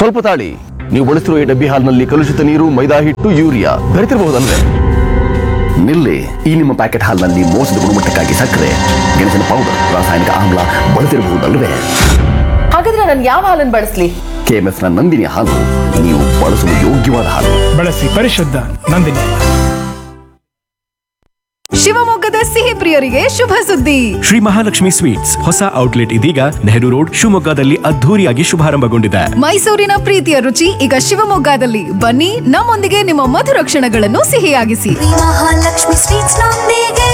ಸ್ವಲ್ಪ ತಾಳಿ ನೀವು ಬಳಸಿರುವ ಈ ಡಬ್ಬಿ ಹಾಲ್ನಲ್ಲಿ ಕಲುಷಿತ ನೀರು ಮೈದಾ ಹಿಟ್ಟು ಯೂರಿಯಾ ಬೆರೆತಿರಬಹುದಲ್ವೇ ನಿಲ್ಲಿ ಈ ನಿಮ್ಮ ಪ್ಯಾಕೆಟ್ ಹಾಲ್ನಲ್ಲಿ ಮೋಸದ ಗುಣಮಟ್ಟಕ್ಕಾಗಿ ಸಕ್ಕರೆ ಗೆಣಸಿನ ಪೌಡರ್ ರಾಸಾಯನಿಕ ಆಮ್ಲ ಬಳಸಿರಬಹುದಲ್ವೇ ಹಾಗಾದ್ರೆ ನಾನು ಯಾವ ಹಾಲನ್ನು ಬಳಸ್ಲಿ ಕೆಎಂಎಫ್ನ ನಂದಿನಿ ಹಾಲು ನೀವು ಬಳಸಲು ಯೋಗ್ಯವಾದ ಹಾಲು ಬಳಸಿ ಪರಿಶುದ್ಧ ನಂದಿನಿ ಶಿವಮೊಗ್ಗದ ಸಿಹಿ ಪ್ರಿಯರಿಗೆ ಶುಭ ಸುದ್ದಿ ಶ್ರೀ ಮಹಾಲಕ್ಷ್ಮಿ ಸ್ವೀಟ್ಸ್ ಹೊಸ ಔಟ್ಲೆಟ್ ಇದೀಗ ನೆಹರು ರೋಡ್ ಶಿವಮೊಗ್ಗದಲ್ಲಿ ಅದ್ಧೂರಿಯಾಗಿ ಶುಭಾರಂಭಗೊಂಡಿದೆ ಮೈಸೂರಿನ ಪ್ರೀತಿಯ ರುಚಿ ಈಗ ಶಿವಮೊಗ್ಗದಲ್ಲಿ ಬನ್ನಿ ನಮ್ಮೊಂದಿಗೆ ನಿಮ್ಮ ಮಧುರ ಕ್ಷಣಗಳನ್ನು ಸಿಹಿಯಾಗಿಸಿ ಮಹಾಲಕ್ಷ್ಮಿ ಸ್ವೀಟ್ಸ್ ನೊಂದಿಗೆ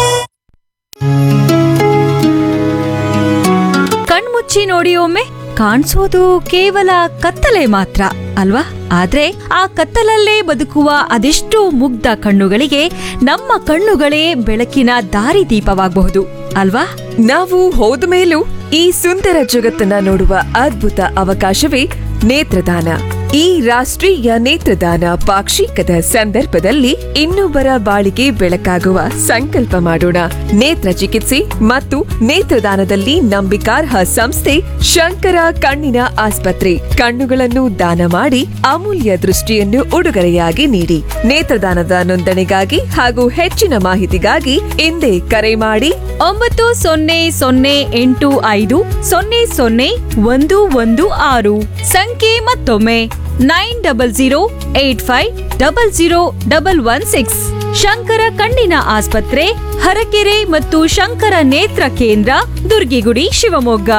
ಕಣ್ಮುಚ್ಚಿ ನೋಡಿ ಒಮ್ಮೆ ಕಾಣಿಸೋದು ಕೇವಲ ಕತ್ತಲೆ ಮಾತ್ರ ಅಲ್ವಾ ಆದ್ರೆ ಆ ಕತ್ತಲಲ್ಲೇ ಬದುಕುವ ಅದೆಷ್ಟೋ ಮುಗ್ಧ ಕಣ್ಣುಗಳಿಗೆ ನಮ್ಮ ಕಣ್ಣುಗಳೇ ಬೆಳಕಿನ ದಾರಿದೀಪವಾಗಬಹುದು ಅಲ್ವಾ ನಾವು ಹೋದ ಮೇಲೂ ಈ ಸುಂದರ ಜಗತ್ತನ್ನ ನೋಡುವ ಅದ್ಭುತ ಅವಕಾಶವೇ ನೇತ್ರದಾನ ಈ ರಾಷ್ಟ್ರೀಯ ನೇತ್ರದಾನ ಪಾಕ್ಷಿಕದ ಸಂದರ್ಭದಲ್ಲಿ ಇನ್ನೊಬ್ಬರ ಬಾಳಿಗೆ ಬೆಳಕಾಗುವ ಸಂಕಲ್ಪ ಮಾಡೋಣ ನೇತ್ರ ಚಿಕಿತ್ಸೆ ಮತ್ತು ನೇತ್ರದಾನದಲ್ಲಿ ನಂಬಿಕಾರ್ಹ ಸಂಸ್ಥೆ ಶಂಕರ ಕಣ್ಣಿನ ಆಸ್ಪತ್ರೆ ಕಣ್ಣುಗಳನ್ನು ದಾನ ಮಾಡಿ ಅಮೂಲ್ಯ ದೃಷ್ಟಿಯನ್ನು ಉಡುಗೊರೆಯಾಗಿ ನೀಡಿ ನೇತ್ರದಾನದ ನೋಂದಣಿಗಾಗಿ ಹಾಗೂ ಹೆಚ್ಚಿನ ಮಾಹಿತಿಗಾಗಿ ಹಿಂದೆ ಕರೆ ಮಾಡಿ ಒಂಬತ್ತು ಸೊನ್ನೆ ಸೊನ್ನೆ ಎಂಟು ಐದು ಸೊನ್ನೆ ಸೊನ್ನೆ ಒಂದು ಒಂದು ಆರು ಸಂಖ್ಯೆ ಮತ್ತೊಮ್ಮೆ nine double zero eight five double zero double one six Shankara ಕಣ್ಣಿನ ಆಸ್ಪತ್ರೆ ಹರಕೆರೆ ಮತ್ತು ಶಂಕರ ನೇತ್ರ ಕೇಂದ್ರ ದುರ್ಗಿಗುಡಿ ಶಿವಮೊಗ್ಗ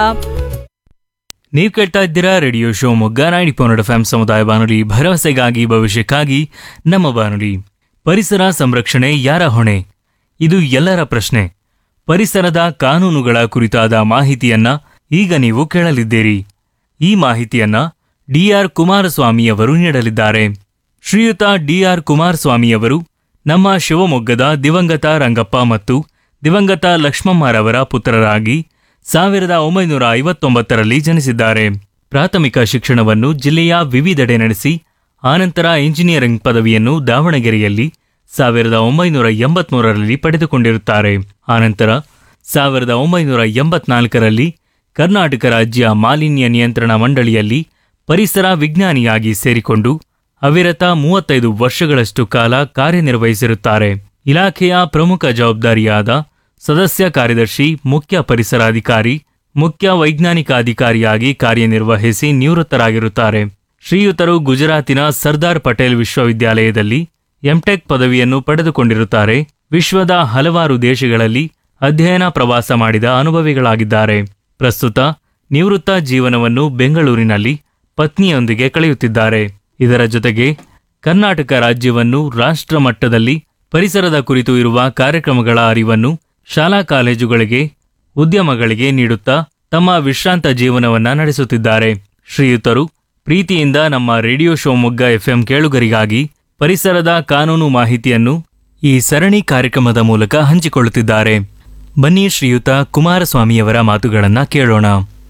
ನೀವು ಕೇಳ್ತಾ ಇದ್ದೀರಾ radio Shivamogga ninety point F M ಸಮುದಾಯ ಬಾನುಲಿ ಭರವಸೆಗಾಗಿ ಭವಿಷ್ಯಕ್ಕಾಗಿ ನಮ್ಮ ಬಾನುಲಿ ಪರಿಸರ ಸಂರಕ್ಷಣೆ ಯಾರ ಹೊಣೆ ಇದು ಎಲ್ಲರ ಪ್ರಶ್ನೆ ಪರಿಸರದ ಕಾನೂನುಗಳ ಕುರಿತಾದ ಮಾಹಿತಿಯನ್ನ ಈಗ ನೀವು ಕೇಳಲಿದ್ದೀರಿ ಈ ಮಾಹಿತಿಯನ್ನ ಡಿಆರ್ ಕುಮಾರಸ್ವಾಮಿಯವರು ನೀಡಲಿದ್ದಾರೆ ಶ್ರೀಯುತ ಡಿಆರ್ ಕುಮಾರಸ್ವಾಮಿಯವರು ನಮ್ಮ ಶಿವಮೊಗ್ಗದ ದಿವಂಗತ ರಂಗಪ್ಪ ಮತ್ತು ದಿವಂಗತ ಲಕ್ಷ್ಮಮ್ಮರವರ ಪುತ್ರರಾಗಿ ಸಾವಿರದ ಒಂಬೈನೂರ ಐವತ್ತೊಂಬತ್ತರಲ್ಲಿ ಜನಿಸಿದ್ದಾರೆ ಪ್ರಾಥಮಿಕ ಶಿಕ್ಷಣವನ್ನು ಜಿಲ್ಲೆಯ ವಿವಿಧೆಡೆ ನಡೆಸಿ ಆನಂತರ ಇಂಜಿನಿಯರಿಂಗ್ ಪದವಿಯನ್ನು ದಾವಣಗೆರೆಯಲ್ಲಿ ಸಾವಿರದ ಒಂಬೈನೂರ ಎಂಬತ್ಮೂರರಲ್ಲಿ ಪಡೆದುಕೊಂಡಿರುತ್ತಾರೆ ಆನಂತರ ಸಾವಿರದ ಒಂಬೈನೂರ ಎಂಬತ್ನಾಲ್ಕರಲ್ಲಿ ಕರ್ನಾಟಕ ರಾಜ್ಯ ಮಾಲಿನ್ಯ ನಿಯಂತ್ರಣ ಮಂಡಳಿಯಲ್ಲಿ ಪರಿಸರ ವಿಜ್ಞಾನಿಯಾಗಿ ಸೇರಿಕೊಂಡು ಅವಿರತ ಮೂವತ್ತೈದು ವರ್ಷಗಳಷ್ಟು ಕಾಲ ಕಾರ್ಯನಿರ್ವಹಿಸಿರುತ್ತಾರೆ ಇಲಾಖೆಯ ಪ್ರಮುಖ ಜವಾಬ್ದಾರಿಯಾದ ಸದಸ್ಯ ಕಾರ್ಯದರ್ಶಿ ಮುಖ್ಯ ಪರಿಸರ ಅಧಿಕಾರಿ ಮುಖ್ಯ ವೈಜ್ಞಾನಿಕ ಅಧಿಕಾರಿಯಾಗಿ ಕಾರ್ಯನಿರ್ವಹಿಸಿ ನಿವೃತ್ತರಾಗಿರುತ್ತಾರೆ ಶ್ರೀಯುತರು ಗುಜರಾತಿನ ಸರ್ದಾರ್ ಪಟೇಲ್ ವಿಶ್ವವಿದ್ಯಾಲಯದಲ್ಲಿ ಎಂಟೆಕ್ ಪದವಿಯನ್ನು ಪಡೆದುಕೊಂಡಿರುತ್ತಾರೆ ವಿಶ್ವದ ಹಲವಾರು ದೇಶಗಳಲ್ಲಿ ಅಧ್ಯಯನ ಪ್ರವಾಸ ಮಾಡಿದ ಅನುಭವಿಗಳಾಗಿದ್ದಾರೆ ಪ್ರಸ್ತುತ ನಿವೃತ್ತ ಜೀವನವನ್ನು ಬೆಂಗಳೂರಿನಲ್ಲಿ ಪತ್ನಿಯೊಂದಿಗೆ ಕಳೆಯುತ್ತಿದ್ದಾರೆ ಇದರ ಜೊತೆಗೆ ಕರ್ನಾಟಕ ರಾಜ್ಯವನ್ನು ರಾಷ್ಟ್ರ ಮಟ್ಟದಲ್ಲಿ ಪರಿಸರದ ಕುರಿತು ಇರುವ ಕಾರ್ಯಕ್ರಮಗಳ ಅರಿವನ್ನು ಶಾಲಾ ಕಾಲೇಜುಗಳಿಗೆ ಉದ್ಯಮಗಳಿಗೆ ನೀಡುತ್ತಾ ತಮ್ಮ ವಿಶ್ರಾಂತ ಜೀವನವನ್ನ ನಡೆಸುತ್ತಿದ್ದಾರೆ ಶ್ರೀಯುತರು ಪ್ರೀತಿಯಿಂದ ನಮ್ಮ ರೇಡಿಯೋ ಶಿವಮೊಗ್ಗ ಎಫ್ಎಂ ಕೇಳುಗರಿಗಾಗಿ ಪರಿಸರದ ಕಾನೂನು ಮಾಹಿತಿಯನ್ನು ಈ ಸರಣಿ ಕಾರ್ಯಕ್ರಮದ ಮೂಲಕ ಹಂಚಿಕೊಳ್ಳುತ್ತಿದ್ದಾರೆ ಬನ್ನಿ ಶ್ರೀಯುತ ಕುಮಾರಸ್ವಾಮಿಯವರ ಮಾತುಗಳನ್ನ ಕೇಳೋಣ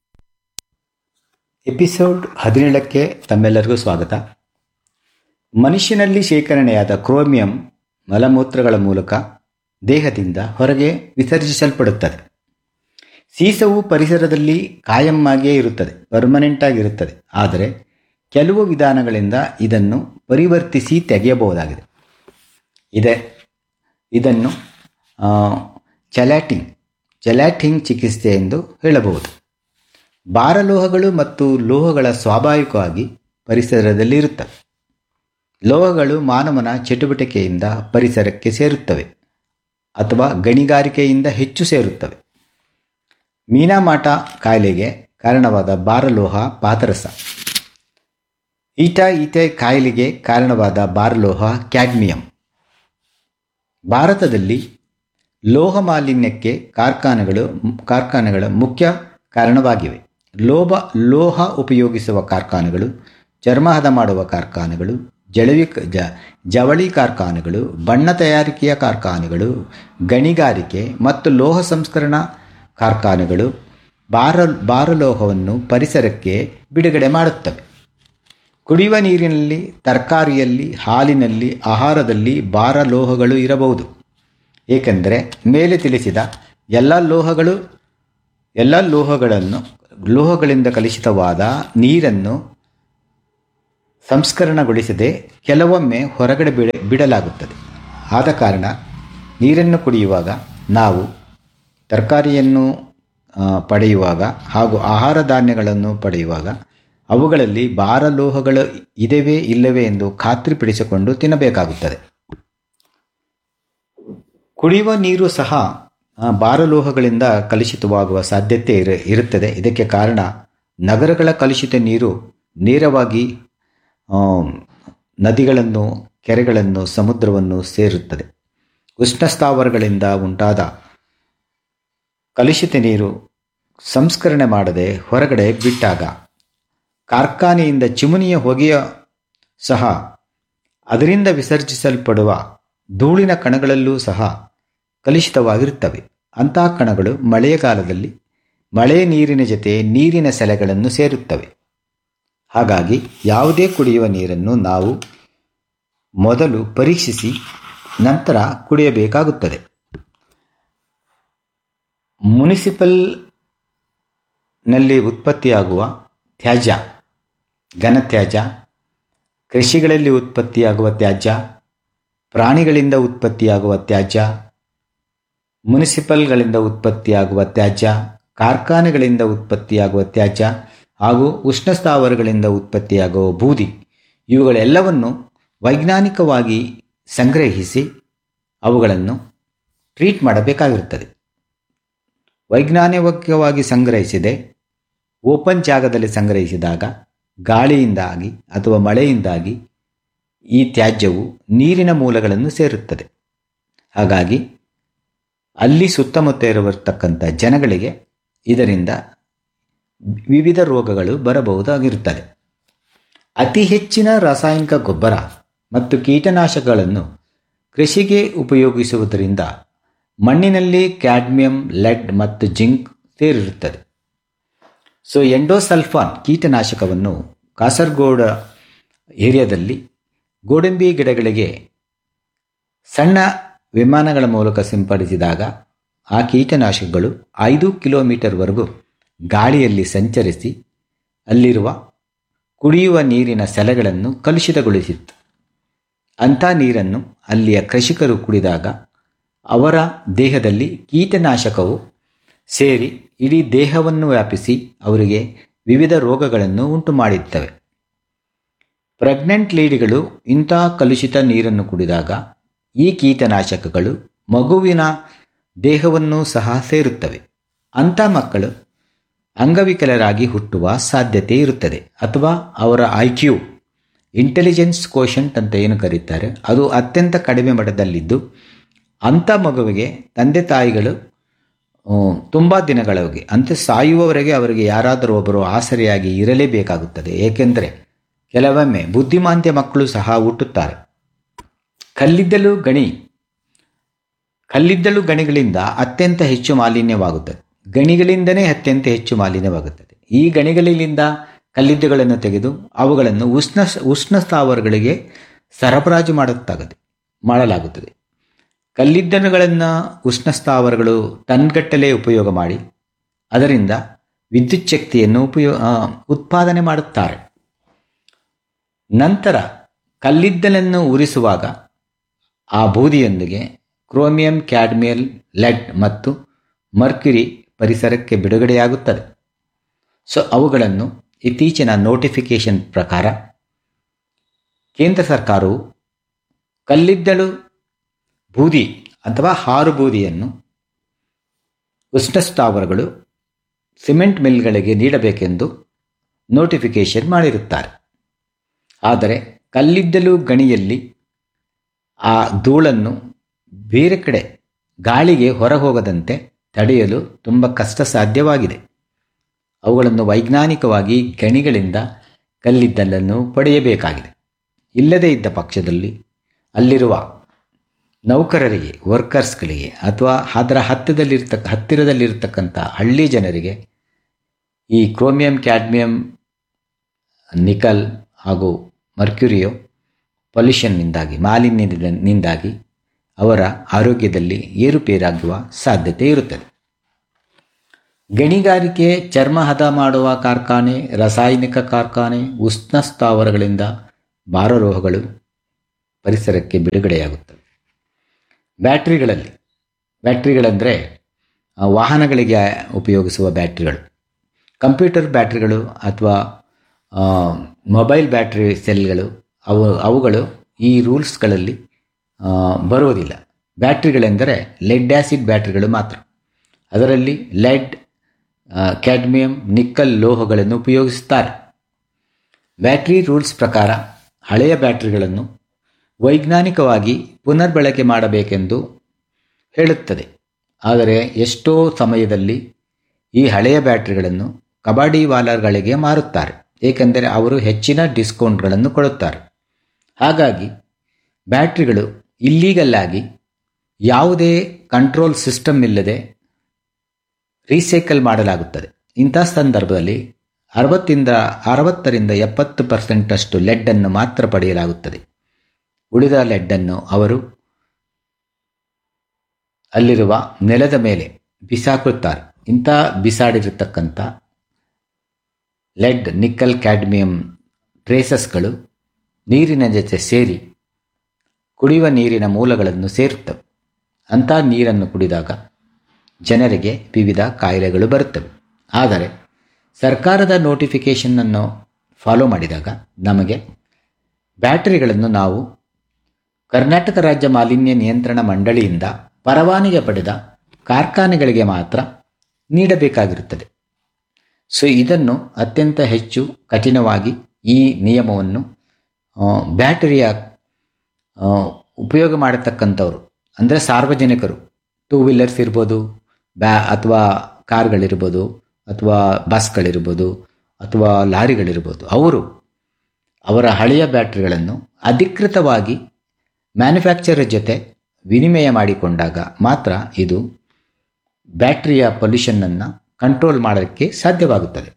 ಎಪಿಸೋಡ್ ಹದಿನೇಳಕ್ಕೆ ತಮ್ಮೆಲ್ಲರಿಗೂ ಸ್ವಾಗತ ಮನುಷ್ಯನಲ್ಲಿ ಶೇಖರಣೆಯಾದ ಕ್ರೋಮಿಯಂ ಮಲಮೂತ್ರಗಳ ಮೂಲಕ ದೇಹದಿಂದ ಹೊರಗೆ ವಿಸರ್ಜಿಸಲ್ಪಡುತ್ತದೆ ಸೀಸವು ಪರಿಸರದಲ್ಲಿ ಕಾಯಮ್ಮಾಗಿಯೇ ಇರುತ್ತದೆ ಪರ್ಮನೆಂಟ್ ಆಗಿರುತ್ತದೆ ಆದರೆ ಕೆಲವು ವಿಧಾನಗಳಿಂದ ಇದನ್ನು ಪರಿವರ್ತಿಸಿ ತೆಗೆಯಬಹುದಾಗಿದೆ ಇದೆ ಇದನ್ನು ಚಲ್ಯಾಟಿಂಗ್ ಚಲ್ಯಾಟಿಂಗ್ ಚಿಕಿತ್ಸೆ ಎಂದು ಹೇಳಬಹುದು ಭಾರಲೋಹಗಳು ಮತ್ತು ಲೋಹಗಳ ಸ್ವಾಭಾವಿಕವಾಗಿ ಪರಿಸರದಲ್ಲಿ ಇರುತ್ತವೆ ಲೋಹಗಳು ಮಾನವನ ಚಟುವಟಿಕೆಯಿಂದ ಪರಿಸರಕ್ಕೆ ಸೇರುತ್ತವೆ ಅಥವಾ ಗಣಿಗಾರಿಕೆಯಿಂದ ಹೆಚ್ಚು ಸೇರುತ್ತವೆ ಮೀನಾಮಾಟ ಕಾಯಿಲೆಗೆ ಕಾರಣವಾದ ಭಾರಲೋಹ ಪಾದರಸ ಈಟ ಈಟೆ ಕಾಯಿಲೆಗೆ ಕಾರಣವಾದ ಭಾರಲೋಹ ಕ್ಯಾಡ್ಮಿಯಂ ಭಾರತದಲ್ಲಿ ಲೋಹ ಮಾಲಿನ್ಯಕ್ಕೆ ಕಾರ್ಖಾನೆಗಳು ಕಾರ್ಖಾನೆಗಳ ಮುಖ್ಯ ಕಾರಣವಾಗಿವೆ ಲೋಹ ಲೋಹ ಉಪಯೋಗಿಸುವ ಕಾರ್ಖಾನೆಗಳು ಚರ್ಮ ಹದ ಮಾಡುವ ಕಾರ್ಖಾನೆಗಳು ಜಳವಿ ಜ ಜವಳಿ ಕಾರ್ಖಾನೆಗಳು ಬಣ್ಣ ತಯಾರಿಕೆಯ ಕಾರ್ಖಾನೆಗಳು ಗಣಿಗಾರಿಕೆ ಮತ್ತು ಲೋಹ ಸಂಸ್ಕರಣಾ ಕಾರ್ಖಾನೆಗಳು ಭಾರ ಭಾರಲೋಹವನ್ನು ಪರಿಸರಕ್ಕೆ ಬಿಡುಗಡೆ ಮಾಡುತ್ತವೆ ಕುಡಿಯುವ ನೀರಿನಲ್ಲಿ ತರಕಾರಿಯಲ್ಲಿ ಹಾಲಿನಲ್ಲಿ ಆಹಾರದಲ್ಲಿ ಭಾರಲೋಹಗಳು ಇರಬಹುದು ಏಕೆಂದರೆ ಮೇಲೆ ತಿಳಿಸಿದ ಎಲ್ಲ ಲೋಹಗಳು ಎಲ್ಲ ಲೋಹಗಳನ್ನು ಲೋಹಗಳಿಂದ ಕಲುಷಿತವಾದ ನೀರನ್ನು ಸಂಸ್ಕರಣಗೊಳಿಸದೆ ಕೆಲವೊಮ್ಮೆ ಹೊರಗಡೆ ಬಿಡ ಬಿಡಲಾಗುತ್ತದೆ ಆದ ಕಾರಣ ನೀರನ್ನು ಕುಡಿಯುವಾಗ ನಾವು ತರಕಾರಿಯನ್ನು ಆ, ಪಡೆಯುವಾಗ ಹಾಗೂ ಆಹಾರ ಧಾನ್ಯಗಳನ್ನು ಪಡೆಯುವಾಗ ಅವುಗಳಲ್ಲಿ ಭಾರಲೋಹಗಳು ಇದೆವೇ ಇಲ್ಲವೇ ಎಂದು ಖಾತ್ರಿಪಡಿಸಿಕೊಂಡು ತಿನ್ನಬೇಕಾಗುತ್ತದೆ ಕುಡಿಯುವ ನೀರು ಸಹ ಆ, ಭಾರಲೋಹಗಳಿಂದ ಕಲುಷಿತವಾಗುವ ಸಾಧ್ಯತೆ ಇರ ಇರುತ್ತದೆ ಇದಕ್ಕೆ ಕಾರಣ ನಗರಗಳ ಕಲುಷಿತ ನೀರು ನೇರವಾಗಿ ಆ, ನದಿಗಳನ್ನು ಕೆರೆಗಳನ್ನು ಸಮುದ್ರವನ್ನು ಸೇರುತ್ತದೆ ಉಷ್ಣ ಸ್ಥಾವರಗಳಿಂದ ಉಂಟಾದ ಕಲುಷಿತ ನೀರು ಸಂಸ್ಕರಣೆ ಮಾಡದೆ ಹೊರಗಡೆ ಬಿಟ್ಟಾಗ ಕಾರ್ಖಾನೆಯಿಂದ ಚಿಮುನಿಯ ಹೊಗೆಯ ಸಹ ಅದರಿಂದ ವಿಸರ್ಜಿಸಲ್ಪಡುವ ಧೂಳಿನ ಕಣಗಳಲ್ಲೂ ಸಹ ಕಲುಷಿತವಾಗಿರುತ್ತವೆ ಅಂತಹ ಕಣಗಳು ಮಳೆಗಾಲದಲ್ಲಿ ಮಳೆ ನೀರಿನ ಜೊತೆ ನೀರಿನ ಸೆಲೆಗಳನ್ನು ಸೇರುತ್ತವೆ ಹಾಗಾಗಿ ಯಾವುದೇ ಕುಡಿಯುವ ನೀರನ್ನು ನಾವು ಮೊದಲು ಪರೀಕ್ಷಿಸಿ ನಂತರ ಕುಡಿಯಬೇಕಾಗುತ್ತದೆ ಮುನಿಸಿಪಲ್ನಲ್ಲಿ ಉತ್ಪತ್ತಿಯಾಗುವ ತ್ಯಾಜ್ಯ ಘನತ್ಯಾಜ್ಯ ಕೃಷಿಗಳಲ್ಲಿ ಉತ್ಪತ್ತಿಯಾಗುವ ತ್ಯಾಜ್ಯ ಪ್ರಾಣಿಗಳಿಂದ ಉತ್ಪತ್ತಿಯಾಗುವ ತ್ಯಾಜ್ಯ ಮುನಿಸಿಪಲ್ಗಳಿಂದ ಉತ್ಪತ್ತಿಯಾಗುವ ತ್ಯಾಜ್ಯ ಕಾರ್ಖಾನೆಗಳಿಂದ ಉತ್ಪತ್ತಿಯಾಗುವ ತ್ಯಾಜ್ಯ ಹಾಗೂ ಉಷ್ಣ ಸ್ಥಾವರಗಳಿಂದ ಉತ್ಪತ್ತಿಯಾಗುವ ಬೂದಿ ಇವುಗಳೆಲ್ಲವನ್ನು ವೈಜ್ಞಾನಿಕವಾಗಿ ಸಂಗ್ರಹಿಸಿ ಅವುಗಳನ್ನು ಟ್ರೀಟ್ ಮಾಡಬೇಕಾಗಿರುತ್ತದೆ ವೈಜ್ಞಾನಿಕವಾಗಿ ಸಂಗ್ರಹಿಸಿದೆ ಓಪನ್ ಜಾಗದಲ್ಲಿ ಸಂಗ್ರಹಿಸಿದಾಗ ಗಾಳಿಯಿಂದಾಗಿ ಅಥವಾ ಮಳೆಯಿಂದಾಗಿ ಈ ತ್ಯಾಜ್ಯವು ನೀರಿನ ಮೂಲಗಳನ್ನು ಸೇರುತ್ತದೆ ಹಾಗಾಗಿ ಅಲ್ಲಿ ಸುತ್ತಮುತ್ತ ಇರತಕ್ಕಂಥ ಜನಗಳಿಗೆ ಇದರಿಂದ ವಿವಿಧ ರೋಗಗಳು ಬರಬಹುದಾಗಿರುತ್ತದೆ ಅತಿ ಹೆಚ್ಚಿನ ರಾಸಾಯನಿಕ ಗೊಬ್ಬರ ಮತ್ತು ಕೀಟನಾಶಕಗಳನ್ನು ಕೃಷಿಗೆ ಉಪಯೋಗಿಸುವುದರಿಂದ ಮಣ್ಣಿನಲ್ಲಿ ಕ್ಯಾಡ್ಮಿಯಂ ಲೆಡ್ ಮತ್ತು ಜಿಂಕ್ ಸೇರಿರುತ್ತದೆ ಸೊ ಎಂಡೋಸಲ್ಫಾನ್ ಕೀಟನಾಶಕವನ್ನು ಕಾಸರಗೋಡ ಏರಿಯಾದಲ್ಲಿ ಗೋಡಂಬಿ ಗಿಡಗಳಿಗೆ ಸಣ್ಣ ವಿಮಾನಗಳ ಮೂಲಕ ಸಿಂಪಡಿಸಿದಾಗ ಆ ಕೀಟನಾಶಕಗಳು ಐದು ಕಿಲೋಮೀಟರ್ವರೆಗೂ ಗಾಳಿಯಲ್ಲಿ ಸಂಚರಿಸಿ ಅಲ್ಲಿರುವ ಕುಡಿಯುವ ನೀರಿನ ಸೆಲೆಗಳನ್ನು ಕಲುಷಿತಗೊಳಿಸಿತ್ತು ಅಂಥ ನೀರನ್ನು ಅಲ್ಲಿಯ ಕೃಷಿಕರು ಕುಡಿದಾಗ ಅವರ ದೇಹದಲ್ಲಿ ಕೀಟನಾಶಕವು ಸೇರಿ ಇಡೀ ದೇಹವನ್ನು ವ್ಯಾಪಿಸಿ ಅವರಿಗೆ ವಿವಿಧ ರೋಗಗಳನ್ನು ಉಂಟು ಮಾಡುತ್ತವೆ ಪ್ರೆಗ್ನೆಂಟ್ ಲೇಡಿಗಳು ಇಂತಹ ಕಲುಷಿತ ನೀರನ್ನು ಕುಡಿದಾಗ ಈ ಕೀಟನಾಶಕಗಳು ಮಗುವಿನ ದೇಹವನ್ನು ಸಹ ಸೇರುತ್ತವೆ ಅಂಥ ಮಕ್ಕಳು ಅಂಗವಿಕಲರಾಗಿ ಹುಟ್ಟುವ ಸಾಧ್ಯತೆ ಇರುತ್ತದೆ ಅಥವಾ ಅವರ ಐ ಕ್ಯೂ ಇಂಟೆಲಿಜೆನ್ಸ್ ಕೋಶಂಟ್ ಅಂತ ಏನು ಕರೀತಾರೆ ಅದು ಅತ್ಯಂತ ಕಡಿಮೆ ಮಟ್ಟದಲ್ಲಿದ್ದು ಅಂಥ ಮಗುವಿಗೆ ತಂದೆ ತಾಯಿಗಳು ತುಂಬ ದಿನಗಳವರೆಗೆ ಅಂತ ಸಾಯುವವರೆಗೆ ಅವರಿಗೆ ಯಾರಾದರೂ ಒಬ್ಬರು ಆಸರೆಯಾಗಿ ಇರಲೇಬೇಕಾಗುತ್ತದೆ ಏಕೆಂದರೆ ಕೆಲವೊಮ್ಮೆ ಬುದ್ಧಿಮಾಂದ್ಯ ಮಕ್ಕಳು ಸಹ ಹುಟ್ಟುತ್ತಾರೆ ಕಲ್ಲಿದ್ದಲು ಗಣಿ ಕಲ್ಲಿದ್ದಲು ಗಣಿಗಳಿಂದ ಅತ್ಯಂತ ಹೆಚ್ಚು ಮಾಲಿನ್ಯವಾಗುತ್ತದೆ ಗಣಿಗಳಿಂದನೇ ಅತ್ಯಂತ ಹೆಚ್ಚು ಮಾಲಿನ್ಯವಾಗುತ್ತದೆ ಈ ಗಣಿಗಳಿಂದ ಕಲ್ಲಿದ್ದಗಳನ್ನು ತೆಗೆದು ಅವುಗಳನ್ನು ಉಷ್ಣ ಉಷ್ಣ ಸ್ಥಾವರಗಳಿಗೆ ಸರಬರಾಜು ಮಾಡುತ್ತಾಗದೆ ಮಾಡಲಾಗುತ್ತದೆ ಕಲ್ಲಿದ್ದಲುಗಳನ್ನು ಉಷ್ಣ ಸ್ಥಾವರಗಳು ಟನ್ಗಟ್ಟಲೆ ಉಪಯೋಗ ಮಾಡಿ ಅದರಿಂದ ವಿದ್ಯುತ್ ಶಕ್ತಿಯನ್ನು ಉಪಯೋ ಉತ್ಪಾದನೆ ಮಾಡುತ್ತಾರೆ ನಂತರ ಕಲ್ಲಿದ್ದಲನ್ನು ಉರಿಸುವಾಗ ಆ ಬೂದಿಯೊಂದಿಗೆ ಕ್ರೋಮಿಯಂ ಕ್ಯಾಡ್ಮಿಯಲ್ ಲೆಡ್ ಮತ್ತು ಮರ್ಕ್ಯುರಿ ಪರಿಸರಕ್ಕೆ ಬಿಡುಗಡೆಯಾಗುತ್ತದೆ ಸೊ ಅವುಗಳನ್ನು ಇತ್ತೀಚಿನ ನೋಟಿಫಿಕೇಶನ್ ಪ್ರಕಾರ ಕೇಂದ್ರ ಸರ್ಕಾರವು ಕಲ್ಲಿದ್ದಲು ಬೂದಿ ಅಥವಾ ಹಾರು ಬೂದಿಯನ್ನು ಉಷ್ಣ ಸ್ಥಾವರಗಳು ಸಿಮೆಂಟ್ ಮಿಲ್ಗಳಿಗೆ ನೀಡಬೇಕೆಂದು ನೋಟಿಫಿಕೇಶನ್ ಮಾಡಿರುತ್ತಾರೆ ಆದರೆ ಕಲ್ಲಿದ್ದಲು ಗಣಿಯಲ್ಲಿ ಆ ಧೂಳನ್ನು ಬೇರೆ ಕಡೆ ಗಾಳಿಗೆ ಹೊರಹೋಗದಂತೆ ತಡೆಯಲು ತುಂಬ ಕಷ್ಟ ಸಾಧ್ಯವಾಗಿದೆ ಅವುಗಳನ್ನು ವೈಜ್ಞಾನಿಕವಾಗಿ ಗಣಿಗಳಿಂದ ಕಲ್ಲಿದ್ದಲನ್ನು ಪಡೆಯಬೇಕಾಗಿದೆ ಇಲ್ಲದೇ ಇದ್ದ ಪಕ್ಷದಲ್ಲಿ ಅಲ್ಲಿರುವ ನೌಕರರಿಗೆ ವರ್ಕರ್ಸ್ಗಳಿಗೆ ಅಥವಾ ಅದರ ಹತ್ತಿರದಲ್ಲಿರ್ತಕ್ಕ ಹತ್ತಿರದಲ್ಲಿರ್ತಕ್ಕಂಥ ಹಳ್ಳಿ ಜನರಿಗೆ ಈ ಕ್ರೋಮಿಯಂ ಕ್ಯಾಡ್ಮಿಯಂ ನಿಕಲ್ ಹಾಗೂ ಮರ್ಕ್ಯುರಿಯೋ ಪೊಲ್ಯೂಷನ್ನಿಂದಾಗಿ ಮಾಲಿನ್ಯದಿಂದಾಗಿ ಅವರ ಆರೋಗ್ಯದಲ್ಲಿ ಏರುಪೇರಾಗುವ ಸಾಧ್ಯತೆ ಇರುತ್ತದೆ ಗಣಿಗಾರಿಕೆ ಚರ್ಮ ಹದ ಮಾಡುವ ಕಾರ್ಖಾನೆ ರಾಸಾಯನಿಕ ಕಾರ್ಖಾನೆ ಉಷ್ಣ ಸ್ಥಾವರಗಳಿಂದ ಭಾರಲೋಹಗಳು ಪರಿಸರಕ್ಕೆ ಬಿಡುಗಡೆಯಾಗುತ್ತವೆ ಬ್ಯಾಟ್ರಿಗಳಲ್ಲಿ ಬ್ಯಾಟ್ರಿಗಳಂದರೆ ಆ, ವಾಹನಗಳಿಗೆ ಉಪಯೋಗಿಸುವ ಬ್ಯಾಟ್ರಿಗಳು ಕಂಪ್ಯೂಟರ್ ಬ್ಯಾಟ್ರಿಗಳು ಅಥವಾ ಆ, ಮೊಬೈಲ್ ಬ್ಯಾಟ್ರಿ ಸೆಲ್ಗಳು ಅವು ಅವುಗಳು ಈ ರೂಲ್ಸ್ಗಳಲ್ಲಿ ಆ, ಬರುವುದಿಲ್ಲ ಬ್ಯಾಟ್ರಿಗಳೆಂದರೆ ಲೆಡ್ ಆ್ಯಸಿಡ್ ಬ್ಯಾಟ್ರಿಗಳು ಮಾತ್ರ ಅದರಲ್ಲಿ ಲೆಡ್ ಕ್ಯಾಡ್ಮಿಯಂ ನಿಕ್ಕಲ್ ಲೋಹಗಳನ್ನು ಉಪಯೋಗಿಸುತ್ತಾರೆ ಬ್ಯಾಟ್ರಿ ರೂಲ್ಸ್ ಪ್ರಕಾರ ಹಳೆಯ ಬ್ಯಾಟ್ರಿಗಳನ್ನು ವೈಜ್ಞಾನಿಕವಾಗಿ ಪುನರ್ಬಳಕೆ ಮಾಡಬೇಕೆಂದು ಹೇಳುತ್ತದೆ ಆದರೆ ಎಷ್ಟೋ ಸಮಯದಲ್ಲಿ ಈ ಹಳೆಯ ಬ್ಯಾಟ್ರಿಗಳನ್ನು ಕಬಾಡಿವಾಲರ್ಗಳಿಗೆ ಮಾರುತ್ತಾರೆ ಏಕೆಂದರೆ ಅವರು ಹೆಚ್ಚಿನ ಡಿಸ್ಕೌಂಟ್ಗಳನ್ನು ಕೊಡುತ್ತಾರೆ ಹಾಗಾಗಿ ಬ್ಯಾಟ್ರಿಗಳು ಇಲ್ಲೀಗಲ್ ಆಗಿ ಯಾವುದೇ ಕಂಟ್ರೋಲ್ ಸಿಸ್ಟಮ್ ಇಲ್ಲದೆ ರೀಸೈಕಲ್ ಮಾಡಲಾಗುತ್ತದೆ ಇಂಥ ಸಂದರ್ಭದಲ್ಲಿ ಅರವತ್ತಿಂದ ಅರವತ್ತರಿಂದ ಎಪ್ಪತ್ತು ಪರ್ಸೆಂಟಷ್ಟು ಲೆಡ್ಡನ್ನು ಮಾತ್ರ ಪಡೆಯಲಾಗುತ್ತದೆ ಉಳಿದ ಲೆಡ್ಡನ್ನು ಅವರು ಅಲ್ಲಿರುವ ನೆಲದ ಮೇಲೆ ಬಿಸಾಕುತ್ತಾರೆ ಇಂಥ ಬಿಸಾಡಿರತಕ್ಕಂಥ ಲೆಡ್ ನಿಕ್ಕಲ್ ಕ್ಯಾಡ್ಮಿಯಂ ಟ್ರೇಸಸ್ಗಳು ನೀರಿನ ಜೊತೆ ಸೇರಿ ಕುಡಿಯುವ ನೀರಿನ ಮೂಲಗಳನ್ನು ಸೇರುತ್ತವೆ ಅಂಥ ನೀರನ್ನು ಕುಡಿದಾಗ ಜನರಿಗೆ ವಿವಿಧ ಕಾಯಿಲೆಗಳು ಬರುತ್ತವೆ ಆದರೆ ಸರ್ಕಾರದ ನೋಟಿಫಿಕೇಷನ್ನನ್ನು ಫಾಲೋ ಮಾಡಿದಾಗ ನಮಗೆ ಬ್ಯಾಟರಿಗಳನ್ನು ನಾವು ಕರ್ನಾಟಕ ರಾಜ್ಯ ಮಾಲಿನ್ಯ ನಿಯಂತ್ರಣ ಮಂಡಳಿಯಿಂದ ಪರವಾನಗಿ ಪಡೆದ ಕಾರ್ಖಾನೆಗಳಿಗೆ ಮಾತ್ರ ನೀಡಬೇಕಾಗಿರುತ್ತದೆ ಸೊ ಇದನ್ನು ಅತ್ಯಂತ ಹೆಚ್ಚು ಕಠಿಣವಾಗಿ ಈ ನಿಯಮವನ್ನು ಆ, ಬ್ಯಾಟರಿಯ ಆ, ಉಪಯೋಗ ಮಾಡತಕ್ಕಂಥವ್ರು ಅಂದರೆ ಸಾರ್ವಜನಿಕರು ಟೂ ವೀಲರ್ಸ್ ಇರ್ಬೋದು ಬ್ಯಾ ಅಥವಾ ಕಾರ್ಗಳಿರ್ಬೋದು ಅಥವಾ ಬಸ್ಗಳಿರ್ಬೋದು ಅಥವಾ ಲಾರಿಗಳಿರ್ಬೋದು ಅವರು ಅವರ ಹಳೆಯ ಬ್ಯಾಟ್ರಿಗಳನ್ನು ಅಧಿಕೃತವಾಗಿ ಮ್ಯಾನುಫ್ಯಾಕ್ಚರರ್ ಜೊತೆ ವಿನಿಮಯ ಮಾಡಿಕೊಂಡಾಗ ಮಾತ್ರ ಇದು ಬ್ಯಾಟ್ರಿಯ ಪೊಲ್ಯೂಷನ್ನನ್ನು ಕಂಟ್ರೋಲ್ ಮಾಡೋಕ್ಕೆ ಸಾಧ್ಯವಾಗುತ್ತದೆ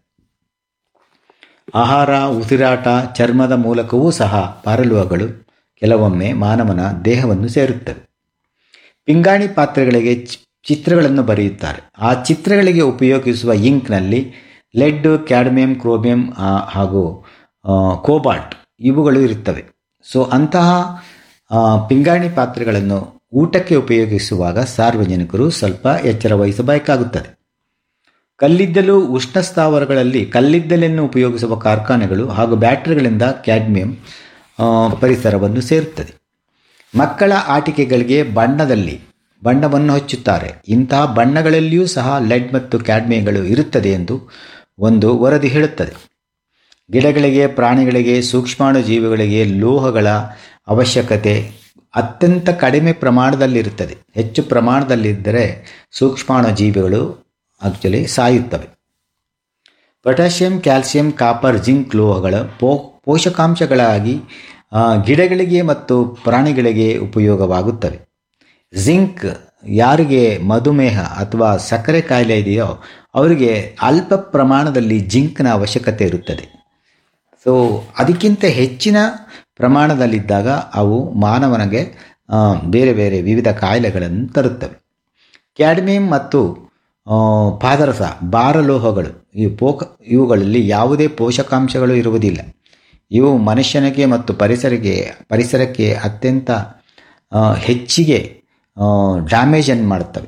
ಆಹಾರ ಉಸಿರಾಟ ಚರ್ಮದ ಮೂಲಕವೂ ಸಹ ಪಾರಲುವಗಳು ಕೆಲವೊಮ್ಮೆ ಮಾನವನ ದೇಹವನ್ನು ಸೇರುತ್ತವೆ ಪಿಂಗಾಣಿ ಪಾತ್ರೆಗಳಿಗೆ ಚಿ- ಚಿತ್ರಗಳನ್ನು ಬರೆಯುತ್ತಾರೆ ಆ ಚಿತ್ರಗಳಿಗೆ ಉಪಯೋಗಿಸುವ ಇಂಕ್ನಲ್ಲಿ ಲೆಡ್ ಕ್ಯಾಡ್ಮಿಯಂ ಕ್ರೋಮಿಯಂ ಆ, ಹಾಗೂ ಆ, ಕೋಬಾಲ್ಟ್ ಇವುಗಳು ಇರುತ್ತವೆ ಸೊ ಅಂತಹ ಆ, ಪಿಂಗಾಣಿ ಪಾತ್ರೆಗಳನ್ನು ಊಟಕ್ಕೆ ಉಪಯೋಗಿಸುವಾಗ ಸಾರ್ವಜನಿಕರು ಸ್ವಲ್ಪ ಎಚ್ಚರ ವಹಿಸಬೇಕಾಗುತ್ತದೆ ಕಲ್ಲಿದ್ದಲು ಉಷ್ಣ ಸ್ಥಾವರಗಳಲ್ಲಿ ಕಲ್ಲಿದ್ದಲನ್ನು ಉಪಯೋಗಿಸುವ ಕಾರ್ಖಾನೆಗಳು ಹಾಗೂ ಬ್ಯಾಟರಿಗಳಿಂದ ಕ್ಯಾಡ್ಮಿಯಂ ಆ, ಪರಿಸರವನ್ನು ಸೇರುತ್ತದೆ ಮಕ್ಕಳ ಆಟಿಕೆಗಳಿಗೆ ಬಣ್ಣದಲ್ಲಿ ಬಣ್ಣವನ್ನು ಹಚ್ಚುತ್ತಾರೆ ಇಂತಹ ಬಣ್ಣಗಳಲ್ಲಿಯೂ ಸಹ ಲೆಡ್ ಮತ್ತು ಕ್ಯಾಡ್ಮಿಯಗಳು ಇರುತ್ತದೆ ಎಂದು ಒಂದು ವರದಿ ಹೇಳುತ್ತದೆ ಗಿಡಗಳಿಗೆ ಪ್ರಾಣಿಗಳಿಗೆ ಸೂಕ್ಷ್ಮಾಣು ಜೀವಿಗಳಿಗೆ ಲೋಹಗಳ ಅವಶ್ಯಕತೆ ಅತ್ಯಂತ ಕಡಿಮೆ ಪ್ರಮಾಣದಲ್ಲಿರುತ್ತದೆ ಹೆಚ್ಚು ಪ್ರಮಾಣದಲ್ಲಿದ್ದರೆ ಸೂಕ್ಷ್ಮಾಣು ಜೀವಿಗಳು ಆಕ್ಚುಲಿ ಸಾಯುತ್ತವೆ ಪೊಟ್ಯಾಷಿಯಂ ಕ್ಯಾಲ್ಸಿಯಂ ಕಾಪರ್ ಜಿಂಕ್ ಲೋಹಗಳ ಪೋ ಪೋಷಕಾಂಶಗಳಾಗಿ ಆ, ಗಿಡಗಳಿಗೆ ಮತ್ತು ಪ್ರಾಣಿಗಳಿಗೆ ಉಪಯೋಗವಾಗುತ್ತವೆ ಜಿಂಕ್ ಯಾರಿಗೆ ಮಧುಮೇಹ ಅಥವಾ ಸಕ್ಕರೆ ಕಾಯಿಲೆ ಇದೆಯೋ ಅವರಿಗೆ ಅಲ್ಪ ಪ್ರಮಾಣದಲ್ಲಿ ಜಿಂಕ್ನ ಅವಶ್ಯಕತೆ ಇರುತ್ತದೆ ಸೊ ಅದಕ್ಕಿಂತ ಹೆಚ್ಚಿನ ಪ್ರಮಾಣದಲ್ಲಿದ್ದಾಗ ಅವು ಮಾನವನಿಗೆ ಆ, ಬೇರೆ ಬೇರೆ ವಿವಿಧ ಕಾಯಿಲೆಗಳನ್ನು ತರುತ್ತವೆ ಕ್ಯಾಡ್ಮಿಯಂ ಮತ್ತು ಆ, ಪಾದರಸ ಭಾರಲೋಹಗಳು ಈ ಪೋಕ ಇವುಗಳಲ್ಲಿ ಯಾವುದೇ ಪೋಷಕಾಂಶಗಳು ಇರುವುದಿಲ್ಲ ಇವು ಮನುಷ್ಯನಿಗೆ ಮತ್ತು ಪರಿಸರಕ್ಕೆ ಪರಿಸರಕ್ಕೆ ಅತ್ಯಂತ ಆ, ಹೆಚ್ಚಿಗೆ ಡ್ಯಾಮೇಜನ್ನು ಮಾಡುತ್ತವೆ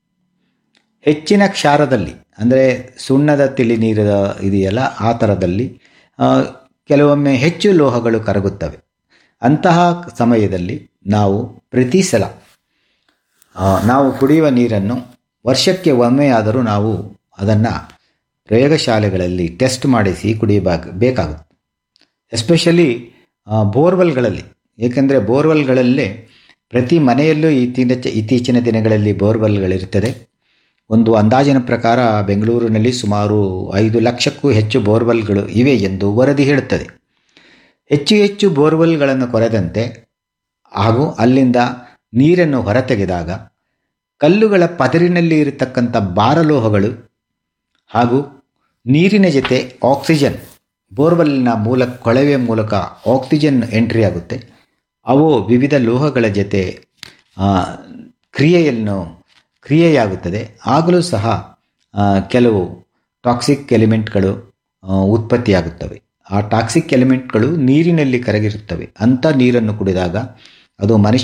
ಹೆಚ್ಚಿನ ಕ್ಷಾರದಲ್ಲಿ ಅಂದರೆ ಸುಣ್ಣದ ತಿಳಿ ನೀರು ಇದೆಯಲ್ಲ ಆ ಥರದಲ್ಲಿ ಆ, ಕೆಲವೊಮ್ಮೆ ಹೆಚ್ಚು ಲೋಹಗಳು ಕರಗುತ್ತವೆ ಅಂತಹ ಸಮಯದಲ್ಲಿ ನಾವು ಪ್ರತಿ ಸಲ ಆ, ನಾವು ಕುಡಿಯುವ ನೀರನ್ನು ವರ್ಷಕ್ಕೆ ಒಮ್ಮೆಯಾದರೂ ನಾವು ಅದನ್ನು ಪ್ರಯೋಗಶಾಲೆಗಳಲ್ಲಿ ಟೆಸ್ಟ್ ಮಾಡಿಸಿ ಕುಡಿಯಬೇಕು ಬೇಕಾಗುತ್ತೆ ಎಸ್ಪೆಷಲಿ ಬೋರ್ವೆಲ್ಗಳಲ್ಲಿ ಏಕೆಂದರೆ ಬೋರ್ವೆಲ್ಗಳಲ್ಲೇ ಪ್ರತಿ ಮನೆಯಲ್ಲೂ ಇತ್ತೀನ ಇತ್ತೀಚಿನ ದಿನಗಳಲ್ಲಿ ಬೋರ್ವೆಲ್ಗಳಿರ್ತದೆ ಒಂದು ಅಂದಾಜಿನ ಪ್ರಕಾರ ಬೆಂಗಳೂರಿನಲ್ಲಿ ಸುಮಾರು ಐದು ಲಕ್ಷಕ್ಕೂ ಹೆಚ್ಚು ಬೋರ್ವೆಲ್ಗಳು ಇವೆ ಎಂದು ವರದಿ ಹೇಳುತ್ತದೆ ಹೆಚ್ಚು ಹೆಚ್ಚು ಬೋರ್ವೆಲ್ಗಳನ್ನು ಕೊರೆದಂತೆ ಹಾಗೂ ಅಲ್ಲಿಂದ ನೀರನ್ನು ಹೊರತೆಗೆದಾಗ ಕಲ್ಲುಗಳ ಪದರಿನಲ್ಲಿ ಇರತಕ್ಕಂಥ ಭಾರಲೋಹಗಳು ಹಾಗೂ ನೀರಿನ ಜೊತೆ ಆಕ್ಸಿಜನ್ ಬೋರ್ವೆಲ್ನ ಮೂಲಕ ಕೊಳವೆಯ ಮೂಲಕ ಆಕ್ಸಿಜನ್ ಎಂಟ್ರಿ ಆಗುತ್ತೆ ಅವು ವಿವಿಧ ಲೋಹಗಳ ಜೊತೆ ಆ, ಕ್ರಿಯೆಯನ್ನು ಕ್ರಿಯೆಯಾಗುತ್ತದೆ ಆಗಲೂ ಸಹ ಆ, ಕೆಲವು ಟಾಕ್ಸಿಕ್ ಎಲಿಮೆಂಟ್ಗಳು ಆ, ಉತ್ಪತ್ತಿಯಾಗುತ್ತವೆ ಆ ಟಾಕ್ಸಿಕ್ ಎಲಿಮೆಂಟ್ಗಳು ನೀರಿನಲ್ಲಿ ಕರಗಿರುತ್ತವೆ ಅಂಥ ನೀರನ್ನು ಕುಡಿದಾಗ ಅದು ಮನುಷ್ಯ